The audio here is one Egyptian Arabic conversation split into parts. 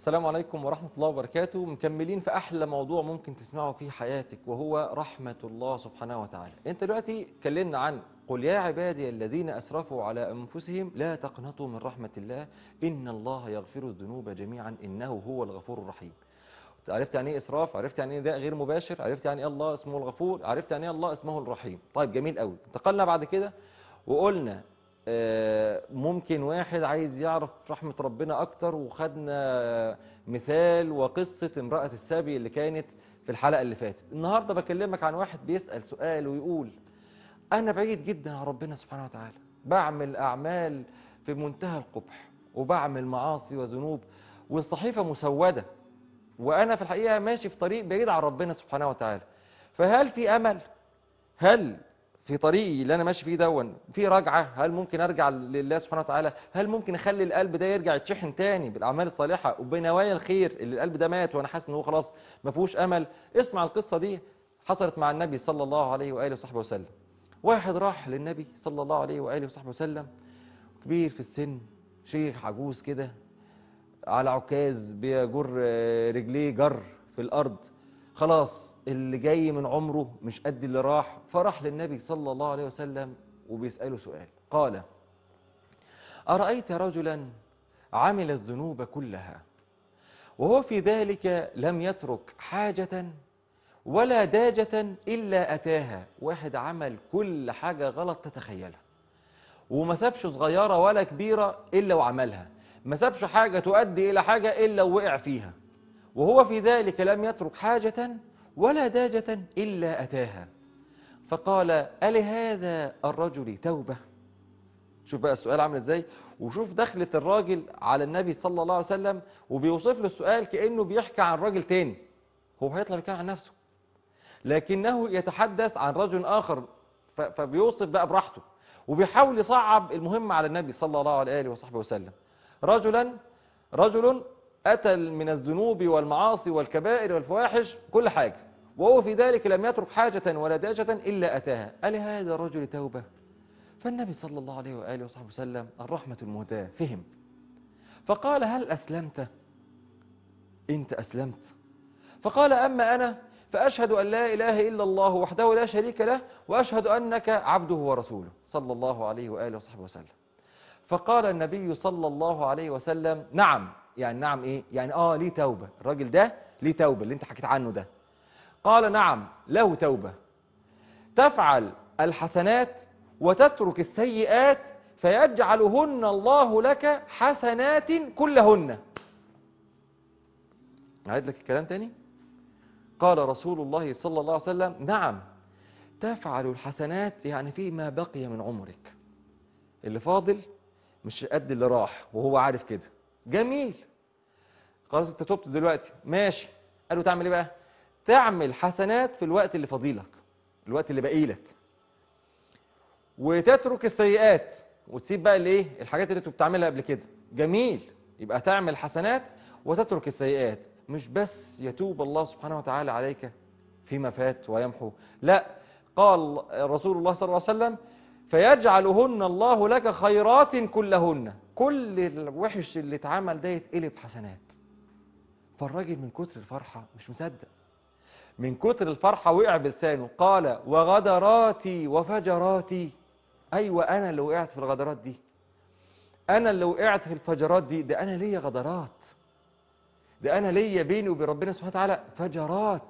السلام عليكم ورحمة الله وبركاته مكملين في أحلى موضوع ممكن تسمعه في حياتك وهو رحمة الله سبحانه وتعالى انت دلوقتي اتكلمنا عن قل يا عبادي الذين أسرفوا على أنفسهم لا تقنطوا من رحمة الله إن الله يغفر الذنوب جميعا إنه هو الغفور الرحيم عرفت يعني ايه اسراف عرفت يعني ايه ده غير مباشر عرفت يعني ايه الله اسمه الغفور عرفت يعني ايه الله اسمه الرحيم طيب جميل قوي انتقلنا بعد كده وقلنا آه، ممكن واحد عايز يعرف رحمة ربنا أكتر وخدنا مثال وقصة امرأة السبي اللي كانت في الحلقة اللي فاتت النهاردة بكلمك عن واحد بيسأل سؤال ويقول أنا بعيد جدا عن ربنا سبحانه وتعالى بعمل أعمال في منتهى القبح وبعمل معاصي وذنوب والصحيفة مسودة وأنا في الحقيقة ماشي في طريق بعيد عن ربنا سبحانه وتعالى فهل في أمل هل في طريقي اللي انا ماشي فيه دون في رجعه هل ممكن ارجع لله سبحانه وتعالى هل ممكن اخلي القلب ده يرجع يتشحن تاني بالاعمال الصالحه وبنوايا الخير اللي القلب ده مات وانا حاسس ان هو خلاص ما فيهوش امل اسمع القصه دي حصلت مع النبي صلى الله عليه واله وصحبه وسلم واحد راح للنبي صلى الله عليه واله وصحبه وسلم كبير في السن شيخ عجوز كده على عكاز بيجر آه، رجليه جر في الارض خلاص اللي جاي من عمره مش قد اللي راح فراح للنبي صلى الله عليه وسلم وبيسأله سؤال قال أرأيت رجلا عمل الذنوب كلها وهو في ذلك لم يترك حاجة ولا داجة إلا أتاها واحد عمل كل حاجة غلط تتخيلها وما سابش صغيرة ولا كبيرة إلا وعملها ما سابش حاجة تؤدي إلى حاجة إلا ووقع فيها وهو في ذلك لم يترك حاجة ولا داجة إلا أتاها فقال ألهذا الرجل توبة شوف بقى السؤال عامل ازاي وشوف دخلة الراجل على النبي صلى الله عليه وسلم وبيوصف له السؤال كأنه بيحكي عن راجل تاني هو هيطلع بيتكلم عن نفسه لكنه يتحدث عن رجل آخر ف- فبيوصف بقى براحته وبيحاول يصعب المهم على النبي صلى الله عليه وصحبه وسلم رجلا رجل أتى من الذنوب والمعاصي والكبائر والفواحش كل حاجة وهو في ذلك لم يترك حاجة ولا داجة إلا أتاها أل هذا الرجل توبة فالنبي صلى الله عليه وآله وصحبه وسلم الرحمة المهداة فهم فقال هل أسلمت أنت أسلمت فقال أما أنا فأشهد أن لا إله إلا الله وحده لا شريك له وأشهد أنك عبده ورسوله صلى الله عليه وآله وصحبه وسلم فقال النبي صلى الله عليه وسلم نعم يعني نعم ايه يعني اه ليه توبة الراجل ده ليه توبة اللي انت حكيت عنه ده قال نعم له توبة تفعل الحسنات وتترك السيئات فيجعلهن الله لك حسنات كلهن أعيد لك الكلام تاني قال رسول الله صلى الله عليه وسلم نعم تفعل الحسنات يعني فيما بقي من عمرك اللي فاضل مش قد اللي راح وهو عارف كده جميل خلاص انت تبت دلوقتي ماشي قالوا تعمل ايه بقى تعمل حسنات في الوقت اللي فاضيلك الوقت اللي باقي لك وتترك السيئات وتسيب بقى الايه الحاجات اللي انت بتعملها قبل كده جميل يبقى تعمل حسنات وتترك السيئات مش بس يتوب الله سبحانه وتعالى عليك فيما فات ويمحو لا قال رسول الله صلى الله عليه وسلم فيجعلهن الله لك خيرات كلهن كل الوحش اللي اتعمل ده يتقلب حسنات فالراجل من كتر الفرحة مش مصدق من كتر الفرحة وقع بلسانه قال وغدراتي وفجراتي أيوة أنا اللي وقعت في الغدرات دي أنا اللي وقعت في الفجرات دي ده أنا ليا غدرات ده أنا ليا بيني وبين ربنا سبحانه وتعالى فجرات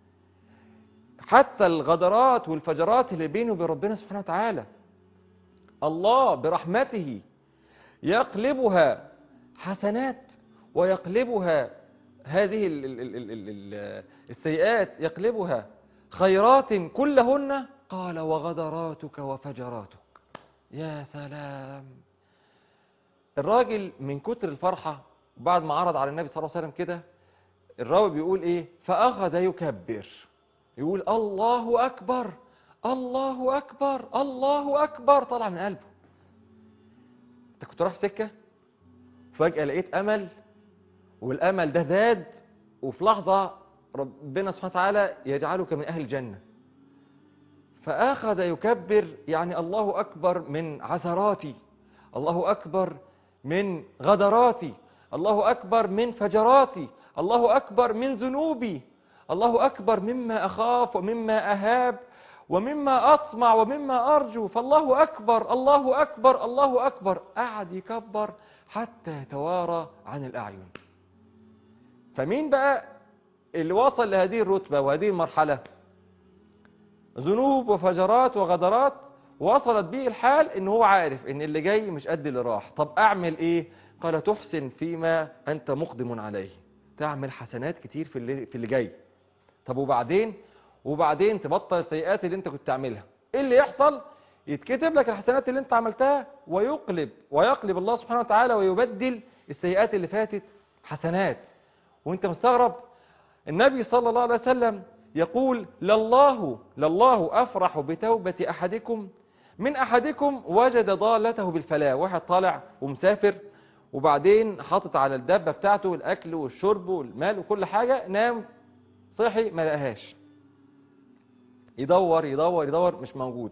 حتى الغدرات والفجرات اللي بيني وبين ربنا سبحانه وتعالى الله برحمته يقلبها حسنات ويقلبها هذه ال ال ال ال ال ال السيئات يقلبها خيرات كلهن قال وغدراتك وفجراتك يا سلام الراجل من كتر الفرحة بعد ما عرض على النبي صلى الله عليه وسلم كده الراوي بيقول ايه فأخذ يكبر يقول الله أكبر الله أكبر الله أكبر طلع من قلبه انت كنت رايح سكة فجأة لقيت أمل والأمل ده زاد وفي لحظة ربنا سبحانه وتعالى يجعلك من أهل الجنة فأخذ يكبر يعني الله أكبر من عثراتي الله أكبر من غدراتي الله أكبر من فجراتي الله أكبر من ذنوبي الله أكبر مما أخاف ومما أهاب ومما أطمع ومما أرجو فالله أكبر الله أكبر الله أكبر قعد يكبر حتى يتوارى عن الأعين فمين بقى اللي وصل لهذه الرتبة وهذه المرحلة ذنوب وفجرات وغدرات وصلت به الحال ان هو عارف ان اللي جاي مش قد اللي راح طب اعمل ايه قال تحسن فيما انت مقدم عليه تعمل حسنات كتير في اللي, في اللي جاي طب وبعدين وبعدين تبطل السيئات اللي انت كنت تعملها ايه اللي يحصل يتكتب لك الحسنات اللي انت عملتها ويقلب ويقلب الله سبحانه وتعالى ويبدل السيئات اللي فاتت حسنات وانت مستغرب النبي صلى الله عليه وسلم يقول لله لله أفرح بتوبة أحدكم من أحدكم وجد ضالته بالفلاة واحد طالع ومسافر وبعدين حاطط على الدبة بتاعته الأكل والشرب والمال وكل حاجة نام صحي ما لقاهاش يدور يدور يدور مش موجود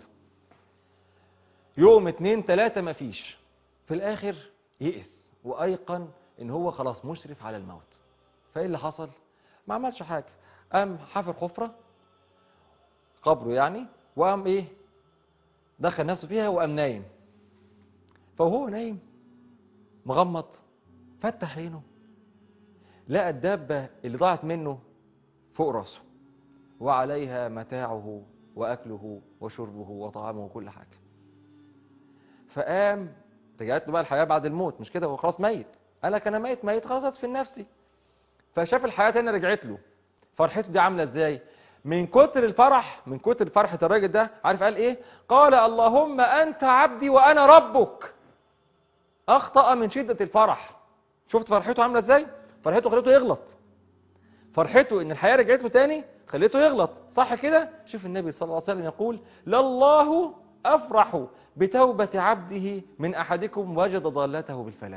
يوم اتنين تلاتة مفيش في الآخر يئس وأيقن إن هو خلاص مشرف على الموت فإيه اللي حصل؟ ما عملش حاجة قام حفر حفرة قبره يعني وقام ايه دخل نفسه فيها وقام نايم فهو نايم مغمض فتح عينه لقى الدابة اللي ضاعت منه فوق راسه وعليها متاعه وأكله وشربه وطعامه وكل حاجة فقام رجعت له بقى الحياة بعد الموت مش كده هو خلاص ميت قال لك أنا ميت ميت خلاص أدفن نفسي فشاف الحياة تاني رجعت له فرحته دي عاملة ازاي من كتر الفرح من كتر فرحة الراجل ده عارف قال ايه قال اللهم انت عبدي وانا ربك اخطأ من شدة الفرح شفت فرحته عاملة ازاي فرحته خليته يغلط فرحته ان الحياة رجعت له تاني خليته يغلط صح كده شوف النبي صلى الله عليه وسلم يقول لله افرح بتوبة عبده من احدكم وجد ضالته بالفلاة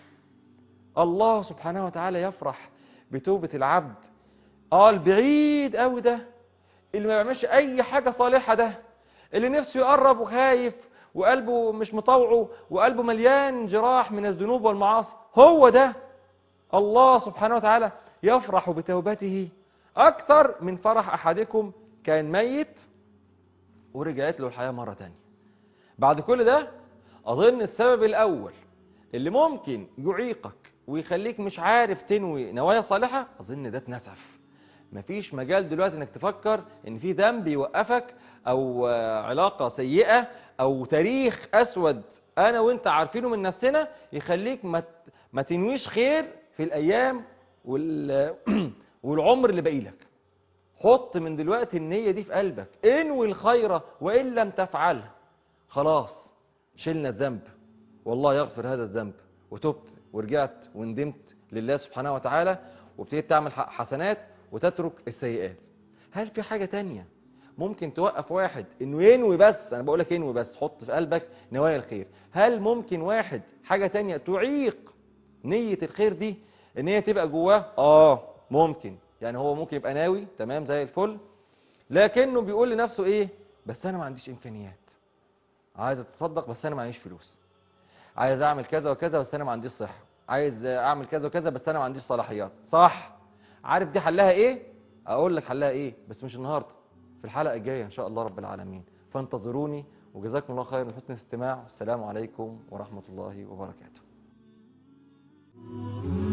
الله سبحانه وتعالى يفرح بتوبة العبد قال بعيد قوي ده اللي ما بيعملش اي حاجة صالحة ده اللي نفسه يقرب وخايف وقلبه مش مطوعه وقلبه مليان جراح من الذنوب والمعاصي هو ده الله سبحانه وتعالى يفرح بتوبته اكثر من فرح احدكم كان ميت ورجعت له الحياة مرة تانية بعد كل ده اظن السبب الاول اللي ممكن يعيقك ويخليك مش عارف تنوي نوايا صالحة اظن ده اتنسف مفيش مجال دلوقتي انك تفكر ان في ذنب يوقفك او علاقة سيئة او تاريخ اسود انا وانت عارفينه من نفسنا يخليك ما ما تنويش خير في الايام وال... والعمر اللي باقي لك حط من دلوقتي النية دي في قلبك انوي الخير وان لم تفعله خلاص شلنا الذنب والله يغفر هذا الذنب وتبت ورجعت وندمت لله سبحانه وتعالى وابتديت تعمل حسنات وتترك السيئات هل في حاجة تانية ممكن توقف واحد انه ينوي بس انا بقولك ينوي بس حط في قلبك نوايا الخير هل ممكن واحد حاجة تانية تعيق نية الخير دي ان هي تبقى جواه اه ممكن يعني هو ممكن يبقى ناوي تمام زي الفل لكنه بيقول لنفسه ايه بس انا ما عنديش امكانيات عايز اتصدق بس انا ما عنديش فلوس عايز اعمل كذا وكذا بس انا ما عنديش صحة عايز اعمل كذا وكذا بس انا ما عنديش صلاحيات صح عارف دي حلها ايه اقول لك حلها ايه بس مش النهارده في الحلقه الجايه ان شاء الله رب العالمين فانتظروني وجزاكم الله خير من حسن الاستماع والسلام عليكم ورحمه الله وبركاته